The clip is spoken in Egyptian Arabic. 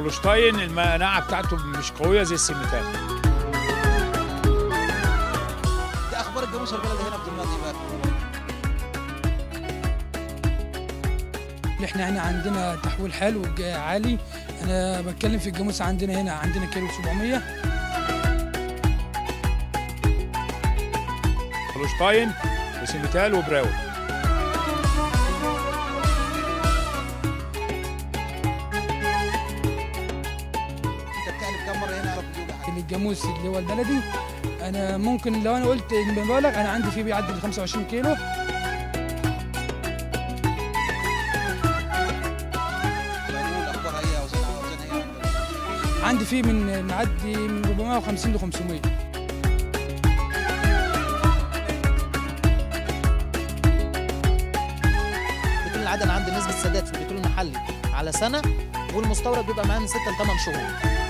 الهولشتاين المناعه بتاعته مش قويه زي السيمتال دي اخبار الجاموس البلدي هنا في دمياط بقى احنا هنا عندنا تحويل حلو جا- عالي انا بتكلم في الجاموس عندنا هنا عندنا كيلو 700 هولشتاين وسيمتال وبراون انت بتحلب كام مره هنا يعرف يوجع الجاموس اللي هو البلدي انا ممكن لو انا قلت المبالغ انا عندي فيه بيعدي ال 25 كيلو العقول اخبارها ايه اوزانها اوزانها ايه عندك؟ عندي فيه من معدي من 450 ل 500 البترول العادي انا عندي نسبه سداد في البترول المحلي على سنه والمستورد بيبقى معايا من 6 ل 8 شهور